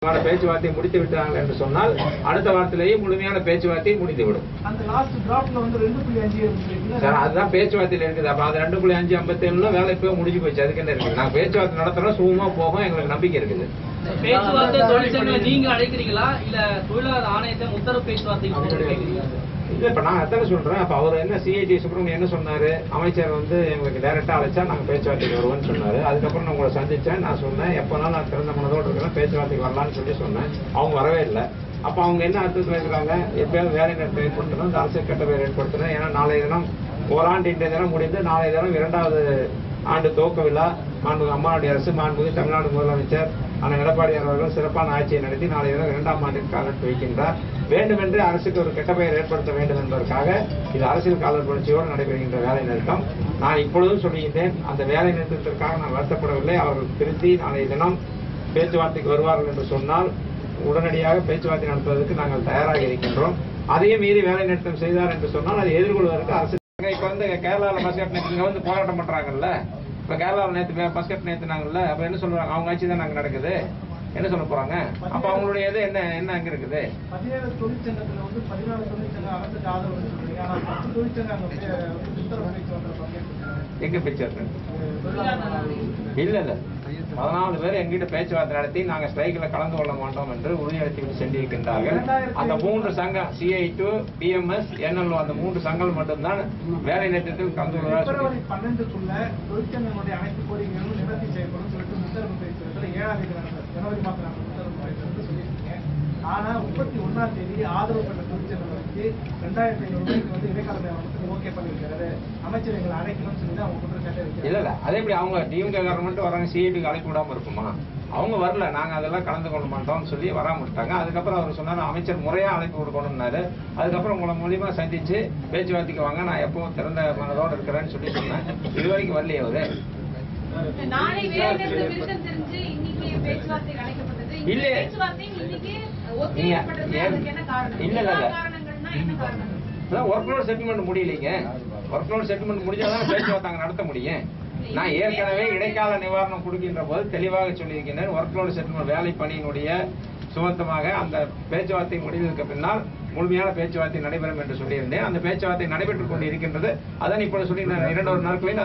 முழுமையான பேச்சுவார்த்தை முடித்து விட்டார்கள் என்று சொன்னால் அடுத்த வாரத்திலேயே முழுமையான பேச்சுவார்த்தை முடிந்துவிடும் அந்த லாஸ்ட் டிராஃப்ட்ல வந்து ரெண்டு புள்ளி அஞ்சு இருந்துச்சு. சார் அதுதான் பேச்சுவார்த்தையில் இருக்குது அப்ப அது ரெண்டு புள்ளி அஞ்சு ஐம்பத்தேழுல வேலை இப்போ முடிஞ்சு போச்சு அதுக்கு என்ன இருக்குது நாங்க பேச்சுவார்த்தை நடத்துறோம் சுகமா போகும் எங்களுக்கு நம்பிக்கை இருக்குது பேச்சுவார்த்தை தொழிற்சங்க நீங்க அழைக்கிறீங்களா இல்ல தொழிலாளர் ஆணையத்தை உத்தரவு பேச்சுவார்த்தைக்கு போகணும்னு கேக்குறீங்களா இல்ல இப்ப நான் அதானே சொல்றேன் அப்ப அவர் என்ன சிஐடி சுப்பிரமணியம் என்ன சொன்னாரு அமைச்சர் வந்து எங்களுக்கு டைரக்டா அழைச்சா நாங்க பேச்சுவார்த்தைக்கு வருவோம்னு சொன்னாரு அதுக்கப்புறம் நான் உங்களை சந்திச்சேன் நான் சொன்னேன் எப்பனாலும் நான் திறந்த மனதோடு இருக்கிறேன் பேச்சுவார்த்தைக்கு வரலாம்னு சொல்லி சொன்னேன் அவங்க வரவே இல்லை அப்ப அவங்க என்ன அர்த்தத்தில் இருக்கிறாங்க எப்பயாவது வேலை நிறுத்தம் ஏற்படுத்தணும் இந்த அரசு கெட்ட பேர் ஏற்படுத்தணும் ஏன்னா நாளைய தினம் ஓராண்டு இன்றைய தினம் முடிந்து நாளைய தினம் இரண்டாவது ஆண்டு துவக்க விழா மாண்புமிகு அம்மாவுடைய அரசு மாண்புமிகு தமிழ்நாடு முதலமைச்சர் அண்ணன் எடப்பாடியார் அவர்கள் சிறப்பான ஆட்சியை நடத்தி நாளைய தினம் இரண்டாம் ஆண்டிற்கு காலத்து வைக்கின்றார் வேண்டுமென்று அரசுக்கு ஒரு கெட்ட பெயர் ஏற்படுத்த வேண்டும் என்பதற்காக இது அரசியல் காலர் புரட்சியோடு நடைபெறுகின்ற வேலை நிறுத்தம் நான் இப்பொழுதும் சொல்லுகின்றேன் அந்த வேலை நிறுத்தத்திற்காக நான் வருத்தப்படவில்லை அவர்கள் திருத்தி நாளைய தினம் பேச்சுவார்த்தைக்கு வருவார்கள் என்று சொன்னால் உடனடியாக பேச்சுவார்த்தை நடத்துவதற்கு நாங்கள் தயாராக இருக்கின்றோம் அதையும் மீறி வேலை நிறுத்தம் செய்தார் என்று சொன்னால் அதை எதிர்கொள்வதற்கு அரசு இப்ப வந்து கேரளாவில் பஸ் கட் நேற்று இங்க வந்து போராட்டம் பண்றாங்கல்ல இப்ப கேரளாவில் நேற்று பஸ் கட் நேத்துனாங்கல்ல அப்ப என்ன சொல்றாங்க அவங்க ஆட்சி தான் அங்க நடக்குது என்ன சொல்ல போறாங்க அப்ப அவங்களுடைய இது என்ன என்ன அங்க இருக்குது பதினேழு தொழிற்சங்கத்துல வந்து பதினாலு தொழிற்சங்கம் அரசுக்கு ஆதரவு சொல்றீங்க ஆனா பத்து தொழிற்சங்கம் அங்க பே- உத்தரவு பேச்சுவார்த்தையில பங்கேற்கிறாங்க எங்க பேச்சுவார்த்தை தொழிலாளர் இல்ல இல்ல பதினாலு பேர் எங்கிட்ட பேச்சுவார்த்தை நடத்தி நாங்க ஸ்ட்ரைக்கில் கலந்து கொள்ள மாட்டோம் என்று உறுதியளித்து சென்றிருக்கின்றார்கள் அந்த மூன்று சங்கம் சிஐ டு பிஎம்எஸ் என்எல்ஓ அந்த மூன்று சங்கங்கள் மட்டும்தான் வேலை நிறுத்தத்தில் கலந்து கொள்வதாக பிப்ரவரி சொல்லி பன்னெண்டுக்குள்ள தொழிற்சங்கங்களுடைய அனைத்து கோரிக்கைகளும் நிவர்த்தி செய்யப்படும் சொல்லிட்டு உத்தரவு பேச்சுவார்த்தையில ஏழாம் தேதி நடந்த ஜனவரி மாதம் நடந்த உத்தரவு பேச்சுவார்த்தை சொல்லியிருக்கீங்க ஆனா முப்பத்தி ஒண்ணாம் தேதி ஆதரவு பெற்ற தொழிற்சங்கங்களுக்கு ரெண்டாயிரத்தி ஐநூறு ரூபாய்க்கு வந்து இடைக்கால நியமனத்துக்கு ஓகே பண்ணியிருக்காரு அமைச்சர் எங்களை அழைக்கணும்னு சொல்லி தான் அவங்க குற்றச்சாட்டை இல்ல வைக்கிறாங்க இல்ல அதே எப்படி அவங்க டிஎம்கே கவர்மெண்ட் வராங்க சிஐடிக்கு அழைப்பு விடாம இருக்குமா அவங்க வரல நாங்க அதெல்லாம் கலந்து கொள்ள மாட்டோம்னு சொல்லி வராம விட்டாங்க அதுக்கப்புறம் அவர் சொன்னாரு அமைச்சர் முறையா அழைப்பு கொடுக்கணும்னாரு அதுக்கப்புறம் உங்களை மூலியமா சந்திச்சு பேச்சுவார்த்தைக்கு வாங்க நான் எப்பவும் திறந்த மனதோட இருக்கிறேன்னு சொல்லி சொன்னேன் இது வரைக்கும் வரலையே அவரு நாளை வேலை நிறுத்த விருத்தம் தெரிஞ்சு இன்னைக்கு பேச்சுவார்த்தை அழைக்கப்பட்டது இந்த இல்ல. பேச்சுவார்த்தை இன்னைக்கு நீங்க- ஒத்திவைக்கப்பட்டது அதுக்கு என்ன காரணம் இல்ல, இல்ல, இல்ல. எல்லா காரணங்கள்னா என்ன காரணம் ஒர்க் லோட் செட்டில்மெண்ட் முடியலைங்க ஒர்க் லோட் செட்டில்மெண்ட் முடிஞ்சாதான் பேச்சுவார்த்தை அங்க நடத்த முடியும் நான் ஏற்கனவே இடைக்கால நிவாரணம் கொடுக்கின்ற போது தெளிவாக சொல்லியிருக்கின்றேன் ஒர்க் லோட் செட்டில்மெண்ட் வேலை பணியினுடைய சுமத்தமாக அந்த பேச்சுவார்த்தை முடிந்ததுக்கு பின்னால் முழுமையான பேச்சுவார்த்தை நடைபெறும் என்று சொல்லியிருந்தேன் அந்த பேச்சுவார்த்தை நடைபெற்றுக் கொண்டு இருக்கின்றது அதான் இப்பொழுது சொல்லி இரண்டு ஒரு நாட்களில்